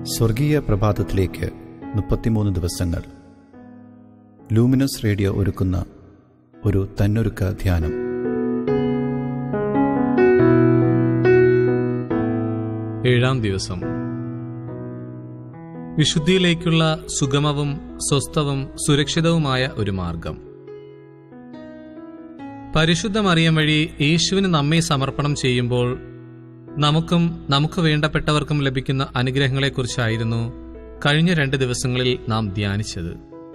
സ്വർഗീയ പ്രഭാതത്തിലേക്ക് മുപ്പത്തിമൂന്ന് ദിവസങ്ങൾ ലൂമിനസ് റേഡിയോ ഒരുക്കുന്ന ഒരു തന്നൊരുക്ക ധ്യാനം ഏഴാം ദിവസം വിശുദ്ധിയിലേക്കുള്ള സുഗമവും സ്വസ്ഥവും സുരക്ഷിതവുമായ ഒരു മാർഗം പരിശുദ്ധ മറിയം വഴി യേശുവിന് നമ്മെ സമർപ്പണം ചെയ്യുമ്പോൾ നമുക്കും നമുക്ക് വേണ്ടപ്പെട്ടവർക്കും ലഭിക്കുന്ന അനുഗ്രഹങ്ങളെക്കുറിച്ചായിരുന്നു കഴിഞ്ഞ രണ്ട് ദിവസങ്ങളിൽ നാം ധ്യാനിച്ചത്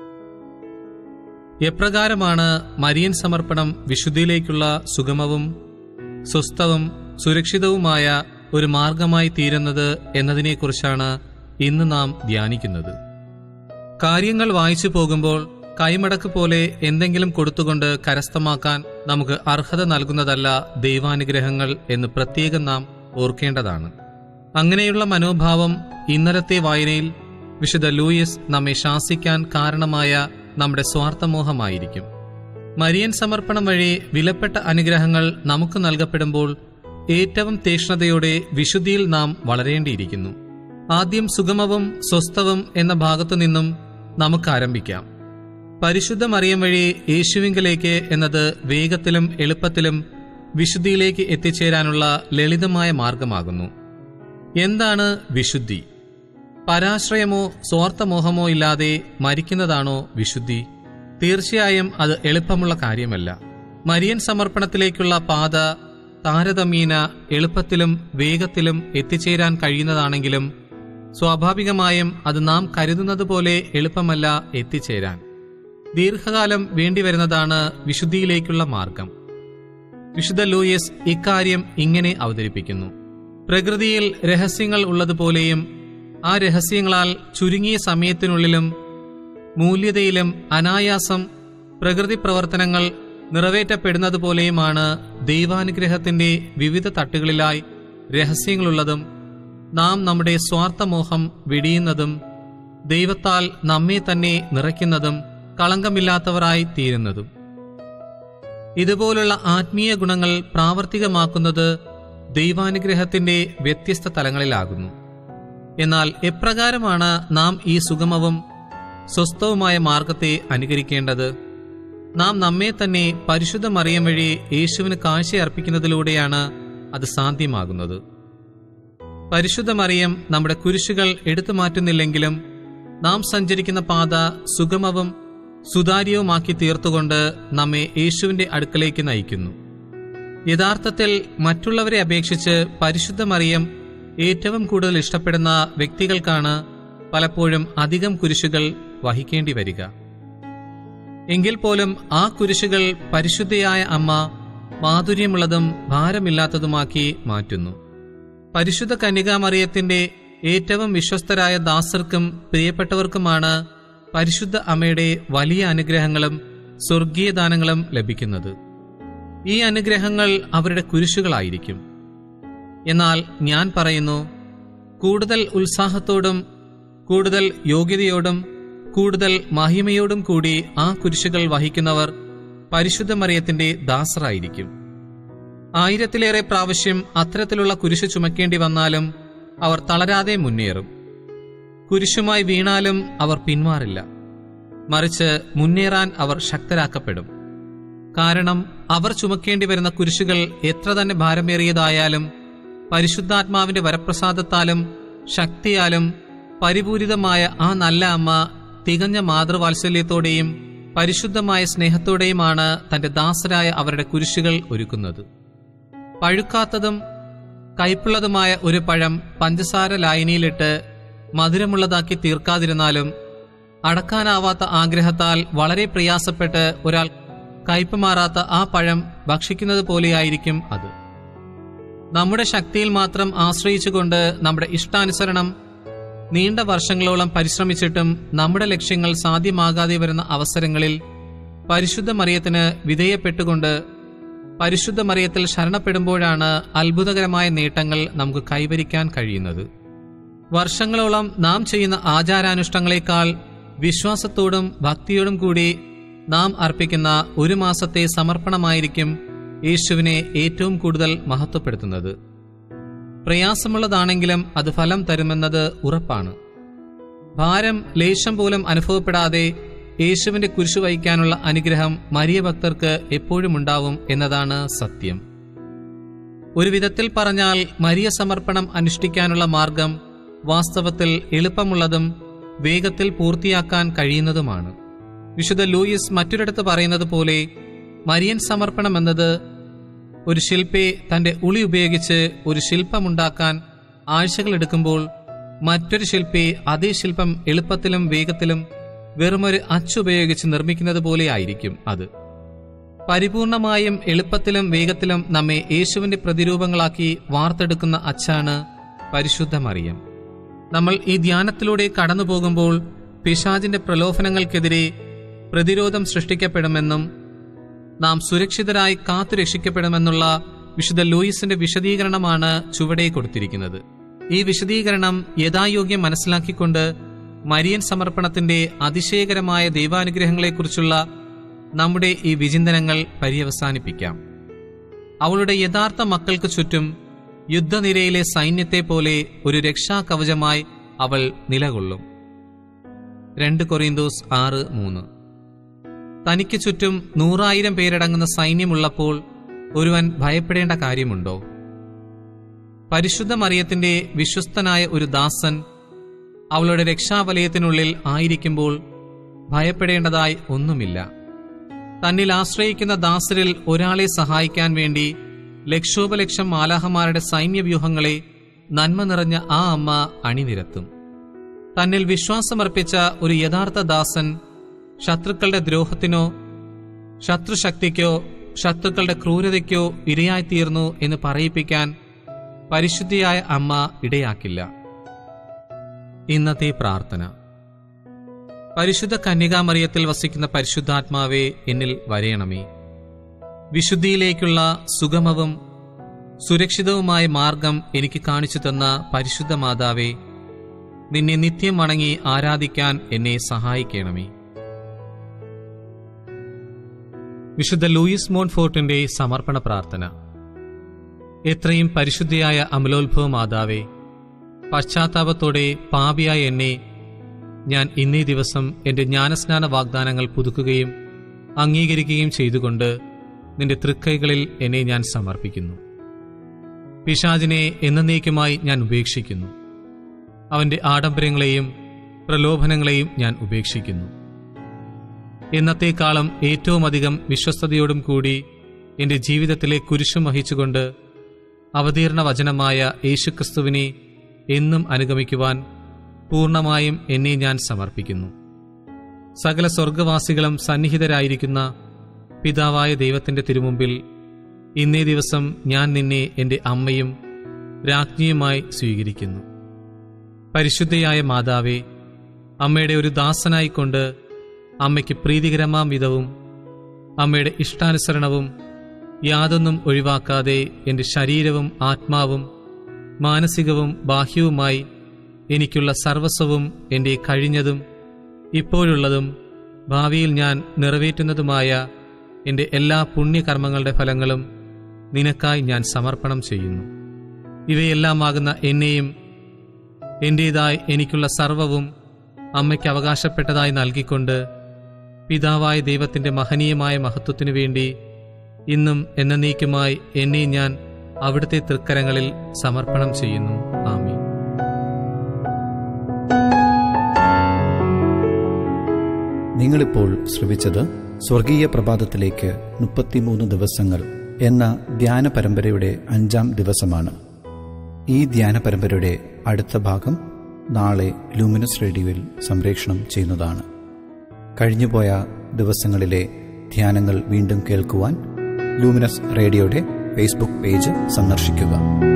എപ്രകാരമാണ് മരിയൻ സമർപ്പണം വിശുദ്ധിയിലേക്കുള്ള സുഗമവും സ്വസ്ഥവും സുരക്ഷിതവുമായ ഒരു മാർഗമായി തീരുന്നത് എന്നതിനെക്കുറിച്ചാണ് ഇന്ന് നാം ധ്യാനിക്കുന്നത് കാര്യങ്ങൾ വായിച്ചു പോകുമ്പോൾ കൈമടക്ക് പോലെ എന്തെങ്കിലും കൊടുത്തുകൊണ്ട് കരസ്ഥമാക്കാൻ നമുക്ക് അർഹത നൽകുന്നതല്ല ദൈവാനുഗ്രഹങ്ങൾ എന്ന് പ്രത്യേകം നാം ഓർക്കേണ്ടതാണ് അങ്ങനെയുള്ള മനോഭാവം ഇന്നലത്തെ വായനയിൽ വിശുദ്ധ ലൂയിസ് നമ്മെ ശാസിക്കാൻ കാരണമായ നമ്മുടെ സ്വാർത്ഥമോഹമായിരിക്കും മരിയൻ സമർപ്പണം വഴി വിലപ്പെട്ട അനുഗ്രഹങ്ങൾ നമുക്ക് നൽകപ്പെടുമ്പോൾ ഏറ്റവും തീക്ഷ്ണതയോടെ വിശുദ്ധിയിൽ നാം വളരേണ്ടിയിരിക്കുന്നു ആദ്യം സുഗമവും സ്വസ്ഥവും എന്ന ഭാഗത്തു നിന്നും നമുക്ക് ആരംഭിക്കാം പരിശുദ്ധ മറിയം വഴി യേശുവിങ്കലേക്ക് എന്നത് വേഗത്തിലും എളുപ്പത്തിലും വിശുദ്ധിയിലേക്ക് എത്തിച്ചേരാനുള്ള ലളിതമായ മാർഗമാകുന്നു എന്താണ് വിശുദ്ധി പരാശ്രയമോ സ്വാർത്ഥമോഹമോ ഇല്ലാതെ മരിക്കുന്നതാണോ വിശുദ്ധി തീർച്ചയായും അത് എളുപ്പമുള്ള കാര്യമല്ല മരിയൻ സമർപ്പണത്തിലേക്കുള്ള പാത താരതമ്യേന എളുപ്പത്തിലും വേഗത്തിലും എത്തിച്ചേരാൻ കഴിയുന്നതാണെങ്കിലും സ്വാഭാവികമായും അത് നാം കരുതുന്നത് പോലെ എളുപ്പമല്ല എത്തിച്ചേരാൻ ദീർഘകാലം വേണ്ടിവരുന്നതാണ് വിശുദ്ധിയിലേക്കുള്ള മാർഗം വിശുദ്ധ ലൂയിസ് ഇക്കാര്യം ഇങ്ങനെ അവതരിപ്പിക്കുന്നു പ്രകൃതിയിൽ രഹസ്യങ്ങൾ ഉള്ളതുപോലെയും ആ രഹസ്യങ്ങളാൽ ചുരുങ്ങിയ സമയത്തിനുള്ളിലും മൂല്യതയിലും അനായാസം പ്രകൃതി പ്രവർത്തനങ്ങൾ നിറവേറ്റപ്പെടുന്നതുപോലെയുമാണ് ദൈവാനുഗ്രഹത്തിന്റെ വിവിധ തട്ടുകളിലായി രഹസ്യങ്ങളുള്ളതും നാം നമ്മുടെ സ്വാർത്ഥമോഹം വെടിയുന്നതും ദൈവത്താൽ നമ്മെ തന്നെ നിറയ്ക്കുന്നതും കളങ്കമില്ലാത്തവരായി തീരുന്നതും ഇതുപോലുള്ള ആത്മീയ ഗുണങ്ങൾ പ്രാവർത്തികമാക്കുന്നത് ദൈവാനുഗ്രഹത്തിന്റെ വ്യത്യസ്ത തലങ്ങളിലാകുന്നു എന്നാൽ എപ്രകാരമാണ് നാം ഈ സുഗമവും സ്വസ്ഥവുമായ മാർഗത്തെ അനുകരിക്കേണ്ടത് നാം നമ്മെ തന്നെ പരിശുദ്ധ മറിയം വഴി യേശുവിന് കാഴ്ചയർപ്പിക്കുന്നതിലൂടെയാണ് അത് സാധ്യമാകുന്നത് പരിശുദ്ധ മറിയം നമ്മുടെ കുരിശുകൾ എടുത്തു മാറ്റുന്നില്ലെങ്കിലും നാം സഞ്ചരിക്കുന്ന പാത സുഗമവും സുതാര്യവുമാക്കി തീർത്തുകൊണ്ട് നമ്മെ യേശുവിന്റെ അടുക്കലേക്ക് നയിക്കുന്നു യഥാർത്ഥത്തിൽ മറ്റുള്ളവരെ അപേക്ഷിച്ച് പരിശുദ്ധ മറിയം ഏറ്റവും കൂടുതൽ ഇഷ്ടപ്പെടുന്ന വ്യക്തികൾക്കാണ് പലപ്പോഴും അധികം കുരിശുകൾ വഹിക്കേണ്ടി വരിക എങ്കിൽ പോലും ആ കുരിശുകൾ പരിശുദ്ധയായ അമ്മ മാധുര്യമുള്ളതും ഭാരമില്ലാത്തതുമാക്കി മാറ്റുന്നു പരിശുദ്ധ കന്യകാമറിയത്തിന്റെ ഏറ്റവും വിശ്വസ്തരായ ദാസർക്കും പ്രിയപ്പെട്ടവർക്കുമാണ് പരിശുദ്ധ അമ്മയുടെ വലിയ അനുഗ്രഹങ്ങളും സ്വർഗീയ ദാനങ്ങളും ലഭിക്കുന്നത് ഈ അനുഗ്രഹങ്ങൾ അവരുടെ കുരിശുകളായിരിക്കും എന്നാൽ ഞാൻ പറയുന്നു കൂടുതൽ ഉത്സാഹത്തോടും കൂടുതൽ യോഗ്യതയോടും കൂടുതൽ മഹിമയോടും കൂടി ആ കുരിശുകൾ വഹിക്കുന്നവർ പരിശുദ്ധ മറിയത്തിന്റെ ദാസറായിരിക്കും ആയിരത്തിലേറെ പ്രാവശ്യം അത്തരത്തിലുള്ള കുരിശ് ചുമക്കേണ്ടി വന്നാലും അവർ തളരാതെ മുന്നേറും കുരിശുമായി വീണാലും അവർ പിന്മാറില്ല മറിച്ച് മുന്നേറാൻ അവർ ശക്തരാക്കപ്പെടും കാരണം അവർ ചുമക്കേണ്ടി വരുന്ന കുരിശുകൾ എത്ര തന്നെ ഭാരമേറിയതായാലും പരിശുദ്ധാത്മാവിന്റെ വരപ്രസാദത്താലും ശക്തിയാലും പരിപൂരിതമായ ആ നല്ല അമ്മ തികഞ്ഞ മാതൃവാത്സല്യത്തോടെയും പരിശുദ്ധമായ സ്നേഹത്തോടെയുമാണ് തന്റെ ദാസരായ അവരുടെ കുരിശുകൾ ഒരുക്കുന്നത് പഴുക്കാത്തതും കയ്പുള്ളതുമായ ഒരു പഴം പഞ്ചസാര ലായനിയിലിട്ട് മധുരമുള്ളതാക്കി തീർക്കാതിരുന്നാലും അടക്കാനാവാത്ത ആഗ്രഹത്താൽ വളരെ പ്രയാസപ്പെട്ട് ഒരാൾ കയ്പ് മാറാത്ത ആ പഴം ഭക്ഷിക്കുന്നത് പോലെയായിരിക്കും അത് നമ്മുടെ ശക്തിയിൽ മാത്രം ആശ്രയിച്ചുകൊണ്ട് നമ്മുടെ ഇഷ്ടാനുസരണം നീണ്ട വർഷങ്ങളോളം പരിശ്രമിച്ചിട്ടും നമ്മുടെ ലക്ഷ്യങ്ങൾ സാധ്യമാകാതെ വരുന്ന അവസരങ്ങളിൽ പരിശുദ്ധ മറിയത്തിന് വിധേയപ്പെട്ടുകൊണ്ട് പരിശുദ്ധ മറിയത്തിൽ ശരണപ്പെടുമ്പോഴാണ് അത്ഭുതകരമായ നേട്ടങ്ങൾ നമുക്ക് കൈവരിക്കാൻ കഴിയുന്നത് വർഷങ്ങളോളം നാം ചെയ്യുന്ന ആചാരാനുഷ്ഠങ്ങളെക്കാൾ വിശ്വാസത്തോടും ഭക്തിയോടും കൂടി നാം അർപ്പിക്കുന്ന ഒരു മാസത്തെ സമർപ്പണമായിരിക്കും യേശുവിനെ ഏറ്റവും കൂടുതൽ മഹത്വപ്പെടുത്തുന്നത് പ്രയാസമുള്ളതാണെങ്കിലും അത് ഫലം തരുമെന്നത് ഉറപ്പാണ് ഭാരം ലേശം പോലും അനുഭവപ്പെടാതെ യേശുവിന്റെ കുരിശു വഹിക്കാനുള്ള അനുഗ്രഹം മരിയ ഭക്തർക്ക് എപ്പോഴും ഉണ്ടാവും എന്നതാണ് സത്യം ഒരു വിധത്തിൽ പറഞ്ഞാൽ മരിയ സമർപ്പണം അനുഷ്ഠിക്കാനുള്ള മാർഗം വാസ്തവത്തിൽ എളുപ്പമുള്ളതും വേഗത്തിൽ പൂർത്തിയാക്കാൻ കഴിയുന്നതുമാണ് വിശുദ്ധ ലൂയിസ് മറ്റൊരിടത്ത് പറയുന്നത് പോലെ മരിയൻ സമർപ്പണം എന്നത് ഒരു ശില്പി തന്റെ ഉളി ഉപയോഗിച്ച് ഒരു ശില്പമുണ്ടാക്കാൻ ആഴ്ചകൾ എടുക്കുമ്പോൾ മറ്റൊരു ശില്പി അതേ ശില്പം എളുപ്പത്തിലും വേഗത്തിലും വെറുമൊരു അച്ചുപയോഗിച്ച് നിർമ്മിക്കുന്നത് പോലെ ആയിരിക്കും അത് പരിപൂർണമായും എളുപ്പത്തിലും വേഗത്തിലും നമ്മെ യേശുവിന്റെ പ്രതിരൂപങ്ങളാക്കി വാർത്തെടുക്കുന്ന അച്ചാണ് പരിശുദ്ധ മറിയം നമ്മൾ ഈ ധ്യാനത്തിലൂടെ കടന്നു പോകുമ്പോൾ പിശാചിന്റെ പ്രലോഭനങ്ങൾക്കെതിരെ പ്രതിരോധം സൃഷ്ടിക്കപ്പെടുമെന്നും നാം സുരക്ഷിതരായി കാത്തുരക്ഷിക്കപ്പെടുമെന്നുള്ള വിശുദ്ധ ലൂയിസിന്റെ വിശദീകരണമാണ് ചുവടെ കൊടുത്തിരിക്കുന്നത് ഈ വിശദീകരണം യഥായോഗ്യം മനസ്സിലാക്കിക്കൊണ്ട് മരിയൻ സമർപ്പണത്തിന്റെ അതിശയകരമായ ദൈവാനുഗ്രഹങ്ങളെക്കുറിച്ചുള്ള നമ്മുടെ ഈ വിചിന്തനങ്ങൾ പര്യവസാനിപ്പിക്കാം അവളുടെ യഥാർത്ഥ മക്കൾക്ക് ചുറ്റും യുദ്ധനിരയിലെ സൈന്യത്തെ പോലെ ഒരു രക്ഷാകവചമായി അവൾ നിലകൊള്ളും രണ്ട് കൊറിന്തോസ് ആറ് മൂന്ന് തനിക്ക് ചുറ്റും നൂറായിരം പേരടങ്ങുന്ന സൈന്യമുള്ളപ്പോൾ ഒരുവൻ ഭയപ്പെടേണ്ട കാര്യമുണ്ടോ പരിശുദ്ധ മറിയത്തിന്റെ വിശ്വസ്തനായ ഒരു ദാസൻ അവളുടെ രക്ഷാവലയത്തിനുള്ളിൽ ആയിരിക്കുമ്പോൾ ഭയപ്പെടേണ്ടതായി ഒന്നുമില്ല തന്നിൽ ആശ്രയിക്കുന്ന ദാസരിൽ ഒരാളെ സഹായിക്കാൻ വേണ്ടി ലക്ഷോപലക്ഷം മാലാഹമാരുടെ സൈന്യവ്യൂഹങ്ങളെ നന്മ നിറഞ്ഞ ആ അമ്മ അണിനിരത്തും തന്നിൽ വിശ്വാസമർപ്പിച്ച ഒരു യഥാർത്ഥ ദാസൻ ശത്രുക്കളുടെ ദ്രോഹത്തിനോ ശത്രുശക്തിക്കോ ശത്രുക്കളുടെ ക്രൂരതയ്ക്കോ ഇരയായിത്തീർന്നു എന്ന് പറയിപ്പിക്കാൻ പരിശുദ്ധിയായ അമ്മ ഇടയാക്കില്ല ഇന്നത്തെ പ്രാർത്ഥന പരിശുദ്ധ കന്യകാമറിയത്തിൽ വസിക്കുന്ന പരിശുദ്ധാത്മാവെ എന്നിൽ വരയണമേ വിശുദ്ധിയിലേക്കുള്ള സുഗമവും സുരക്ഷിതവുമായ മാർഗം എനിക്ക് കാണിച്ചു തന്ന പരിശുദ്ധ മാതാവേ നിന്നെ നിത്യം വണങ്ങി ആരാധിക്കാൻ എന്നെ സഹായിക്കണമേ വിശുദ്ധ ലൂയിസ് മോൺഫോർട്ടിന്റെ സമർപ്പണ പ്രാർത്ഥന എത്രയും പരിശുദ്ധിയായ അമലോത്ഭവ മാതാവേ പശ്ചാത്താപത്തോടെ പാപിയായ എന്നെ ഞാൻ ഇന്നേ ദിവസം എന്റെ ജ്ഞാനസ്നാന വാഗ്ദാനങ്ങൾ പുതുക്കുകയും അംഗീകരിക്കുകയും ചെയ്തുകൊണ്ട് നിന്റെ തൃക്കൈകളിൽ എന്നെ ഞാൻ സമർപ്പിക്കുന്നു പിശാചിനെ എന്നേക്കുമായി ഞാൻ ഉപേക്ഷിക്കുന്നു അവന്റെ ആഡംബരങ്ങളെയും പ്രലോഭനങ്ങളെയും ഞാൻ ഉപേക്ഷിക്കുന്നു എന്നത്തേക്കാളും ഏറ്റവും അധികം വിശ്വസ്തയോടും കൂടി എന്റെ ജീവിതത്തിലെ കുരിശും വഹിച്ചുകൊണ്ട് അവതീർണ വചനമായ യേശുക്രിസ്തുവിനെ എന്നും അനുഗമിക്കുവാൻ പൂർണ്ണമായും എന്നെ ഞാൻ സമർപ്പിക്കുന്നു സകല സ്വർഗവാസികളും സന്നിഹിതരായിരിക്കുന്ന പിതാവായ ദൈവത്തിന്റെ തിരുമുമ്പിൽ ഇന്നേ ദിവസം ഞാൻ നിന്നെ എൻ്റെ അമ്മയും രാജ്ഞിയുമായി സ്വീകരിക്കുന്നു പരിശുദ്ധയായ മാതാവേ അമ്മയുടെ ഒരു ദാസനായിക്കൊണ്ട് അമ്മയ്ക്ക് പ്രീതികരമാം വിധവും അമ്മയുടെ ഇഷ്ടാനുസരണവും യാതൊന്നും ഒഴിവാക്കാതെ എൻ്റെ ശരീരവും ആത്മാവും മാനസികവും ബാഹ്യവുമായി എനിക്കുള്ള സർവസ്വവും എൻ്റെ കഴിഞ്ഞതും ഇപ്പോഴുള്ളതും ഭാവിയിൽ ഞാൻ നിറവേറ്റുന്നതുമായ എൻ്റെ എല്ലാ പുണ്യകർമ്മങ്ങളുടെ ഫലങ്ങളും നിനക്കായി ഞാൻ സമർപ്പണം ചെയ്യുന്നു ഇവയെല്ലാമാകുന്ന എന്നെയും എൻ്റേതായി എനിക്കുള്ള സർവവും അമ്മയ്ക്ക് അവകാശപ്പെട്ടതായി നൽകിക്കൊണ്ട് പിതാവായ ദൈവത്തിൻ്റെ മഹനീയമായ മഹത്വത്തിനു വേണ്ടി ഇന്നും എന്നേക്കുമായി എന്നെ ഞാൻ അവിടുത്തെ തൃക്കരങ്ങളിൽ സമർപ്പണം ചെയ്യുന്നു ആമീൻ നിങ്ങളിപ്പോൾ ശ്രവിച്ചത് സ്വർഗീയ പ്രഭാതത്തിലേക്ക് മുപ്പത്തിമൂന്ന് ദിവസങ്ങൾ എന്ന ധ്യാന പരമ്പരയുടെ അഞ്ചാം ദിവസമാണ് ഈ ധ്യാന പരമ്പരയുടെ അടുത്ത ഭാഗം നാളെ ലൂമിനസ് റേഡിയോയിൽ സംപ്രേഷണം ചെയ്യുന്നതാണ് കഴിഞ്ഞുപോയ ദിവസങ്ങളിലെ ധ്യാനങ്ങൾ വീണ്ടും കേൾക്കുവാൻ ലൂമിനസ് റേഡിയോയുടെ ഫേസ്ബുക്ക് പേജ് സന്ദർശിക്കുക